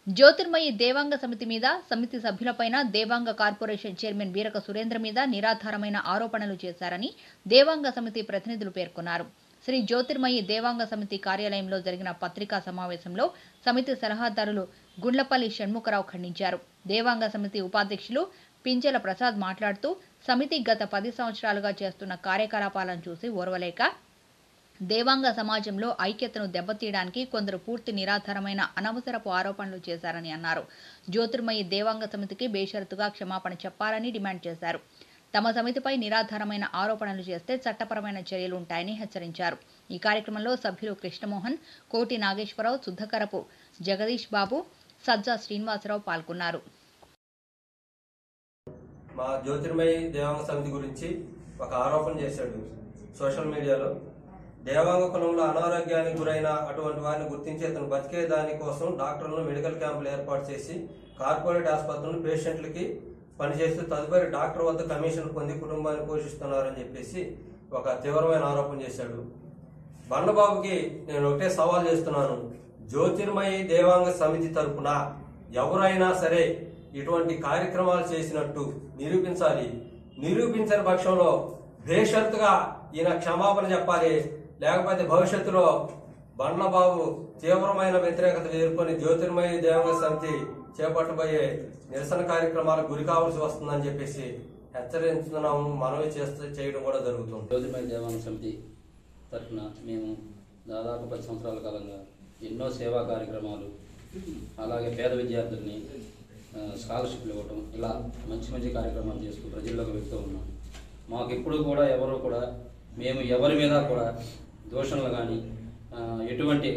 జ్యోతిర్మయి దేవాంగ సమితి మీద సమితి సభ్యులపైన దేవాంగ కార్పొరేషన్ చైర్మన్ వీరక సురేంద్ర మీద నిరాధారమైన ఆరోపణలు చేశారని దేవాంగ సమితి ప్రతినిధులు పేర్కొన్నారు శ్రీ జ్యోతిర్మయి దేవాంగ సమితి కార్యాలయంలో జరిగిన పత్రికా సమావేశంలో సమితి సలహాదారులు గుండ్లపల్లి షణ్ముఖరావు ఖండించారు దేవాంగ సమితి ఉపాధ్యక్షులు పించెల ప్రసాద్ మాట్లాడుతూ సమితి గత పది సంవత్సరాలుగా చేస్తున్న కార్యకలాపాలను చూసి ఓర్వలేక దేవాంగ సమాజంలో ఐక్యతను దెబ్బతీయడానికి కొందరు పూర్తి నిరాధారమైన అనవసరపు ఆరోపణలు చేశారని అన్నారు జ్యోతిర్మయి దేవాంగ సమితికి బేషరతుగా క్షమాపణ చెప్పాలని డిమాండ్ చేశారు తమ సమితిపై నిరాధారమైన ఆరోపణలు చేస్తే చట్టపరమైన చర్యలు ఉంటాయని హెచ్చరించారు ఈ కార్యక్రమంలో సభ్యులు కృష్ణమోహన్ కోటి నాగేశ్వరరావు సుద్దకరపు జగదీష్ బాబు సజ్జా శ్రీనివాసరావు పాల్గొన్నారు మా జ్యోతిర్మయి దేవాంగ సమితి గురించి ఒక ఆరోపణ చేశాడు సోషల్ మీడియాలో దేవాంగ కులంలో అనారోగ్యానికి గురైన అటువంటి వారిని గుర్తించి అతను బతికే దానికోసం డాక్టర్లను మెడికల్ క్యాంపులు ఏర్పాటు చేసి కార్పొరేట్ ఆసుపత్రులను పేషెంట్లకి పనిచేస్తూ తదుపరి డాక్టర్ వద్ద కమిషన్ పొంది కుటుంబాన్ని పోషిస్తున్నారని చెప్పేసి ఒక తీవ్రమైన ఆరోపణ చేశాడు బండబాబుకి నేను ఒకటే సవాల్ చేస్తున్నాను జ్యోతిర్మయి దేవాంగ సమితి తరపున ఎవరైనా సరే ఇటువంటి కార్యక్రమాలు చేసినట్టు నిరూపించాలి నిరూపించని పక్షంలో బేషరతుగా ఈయన క్షమాపణ చెప్పాలి లేకపోతే భవిష్యత్తులో బండ్లబాబు తీవ్రమైన వ్యతిరేకత ఎదుర్కొని జ్యోతిర్మయి దేవాంగ సమితి చేపట్టబోయే నిరసన కార్యక్రమాలకు గురి కావాల్సి వస్తుందని చెప్పేసి హెచ్చరించుతున్నాము మనవి చేస్తే చేయడం కూడా జరుగుతుంది జ్యోతిర్మయ దేవాంగ సమితి తరఫున మేము దాదాపు పది సంవత్సరాల కాలంగా ఎన్నో సేవా కార్యక్రమాలు అలాగే పేద విద్యార్థుల్ని ఆ, స్కాలర్షిప్లు ఇవ్వటం ఇలా మంచి మంచి కార్యక్రమాలు చేస్తూ ప్రజల్లోకి వెళ్తూ ఉన్నాం మాకు ఎప్పుడు కూడా ఎవరు కూడా మేము ఎవరి మీద కూడా దోషణలు కానీ ఎటువంటి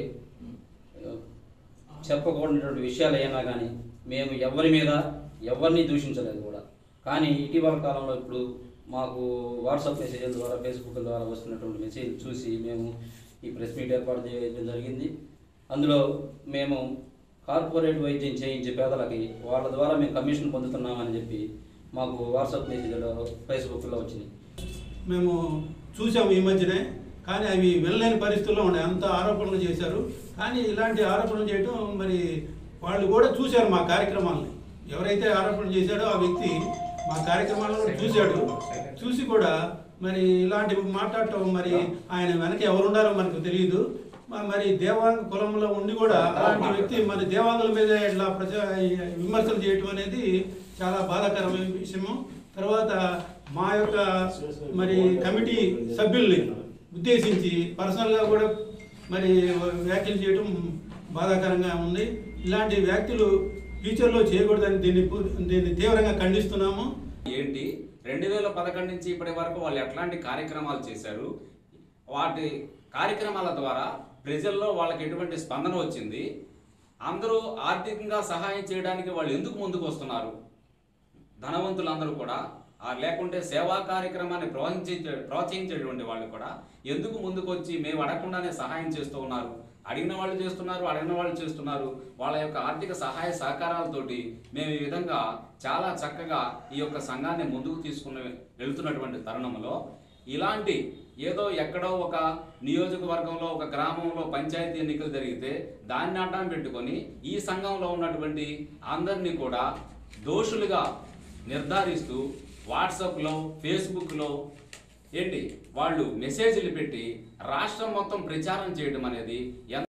ఆ, చెప్పకూడనటువంటి విషయాలు అయినా కానీ మేము ఎవరి మీద ఎవరిని దూషించలేదు కూడా కానీ ఇటీవల కాలంలో ఇప్పుడు మాకు వాట్సాప్ మెసేజ్ల ద్వారా ఫేస్బుక్ ద్వారా వస్తున్నటువంటి మెసేజ్ చూసి మేము ఈ ప్రెస్ మీట్ ఏర్పాటు చేయడం జరిగింది అందులో మేము కార్పొరేట్ వైద్యం చేయించే పేదలకి వాళ్ళ ద్వారా మేము కమిషన్ పొందుతున్నామని చెప్పి మాకు వాట్సాప్ మెసేజ్లో ఫేస్బుక్లో వచ్చింది మేము చూసాము ఈ మధ్యనే కానీ అవి వెళ్ళలేని పరిస్థితుల్లో ఉన్నాయి అంత ఆరోపణలు చేశారు కానీ ఇలాంటి ఆరోపణలు చేయడం మరి వాళ్ళు కూడా చూశారు మా కార్యక్రమాలని ఎవరైతే ఆరోపణ చేశాడో ఆ వ్యక్తి మా కార్యక్రమాలను కూడా చూశాడు చూసి కూడా మరి ఇలాంటివి మాట్లాడటం మరి ఆయన వెనక ఎవరు ఉండారో మనకు తెలియదు మ- మరి దేవాంగ కులంలో ఉండి కూడా అలాంటి వ్యక్తి మరి దేవాంగుల మీద ఇట్లా ప్రజా విమర్శలు చేయటం అనేది చాలా బాధాకరమైన విషయము తర్వాత మా యొక్క మరి కమిటీ సభ్యుల్ని ఉద్దేశించి పర్సనల్గా కూడా మరి వ్యాఖ్యలు చేయడం బాధాకరంగా ఉంది ఇలాంటి వ్యాఖ్యలు ఫ్యూచర్లో చేయకూడదని దీన్ని పూ- దీన్ని తీవ్రంగా ఖండిస్తున్నాము ఏంటి రెండు వేల పదకొండు నుంచి ఇప్పటి వరకు వాళ్ళు ఎట్లాంటి కార్యక్రమాలు చేశారు వాటి కార్యక్రమాల ద్వారా ప్రజల్లో వాళ్ళకి ఎటువంటి స్పందన వచ్చింది అందరూ ఆర్థికంగా సహాయం చేయడానికి వాళ్ళు ఎందుకు ముందుకు వస్తున్నారు ధనవంతులందరూ కూడా ఆ లేకుంటే సేవా కార్యక్రమాన్ని ప్రోత్సహించే ప్రోత్సహించేటువంటి వాళ్ళు కూడా ఎందుకు ముందుకు వచ్చి మేము అడగకుండానే సహాయం చేస్తూ ఉన్నారు అడిగిన వాళ్ళు చేస్తున్నారు అడిగిన వాళ్ళు చేస్తున్నారు వాళ్ళ యొక్క ఆర్థిక సహాయ సహకారాలతోటి మేము ఈ విధంగా చాలా చక్కగా ఈ యొక్క సంఘాన్ని ముందుకు తీసుకుని వెళ్తున్నటువంటి తరుణంలో ఇలాంటి ఏదో ఎక్కడో ఒక నియోజకవర్గంలో ఒక గ్రామంలో పంచాయతీ ఎన్నికలు జరిగితే దాన్ని అడ్డం పెట్టుకొని ఈ సంఘంలో ఉన్నటువంటి అందరినీ కూడా దోషులుగా నిర్ధారిస్తూ వాట్సాప్లో ఫేస్బుక్లో ఏంటి వాళ్ళు మెసేజ్లు పెట్టి రాష్ట్రం మొత్తం ప్రచారం చేయడం అనేది ఎంత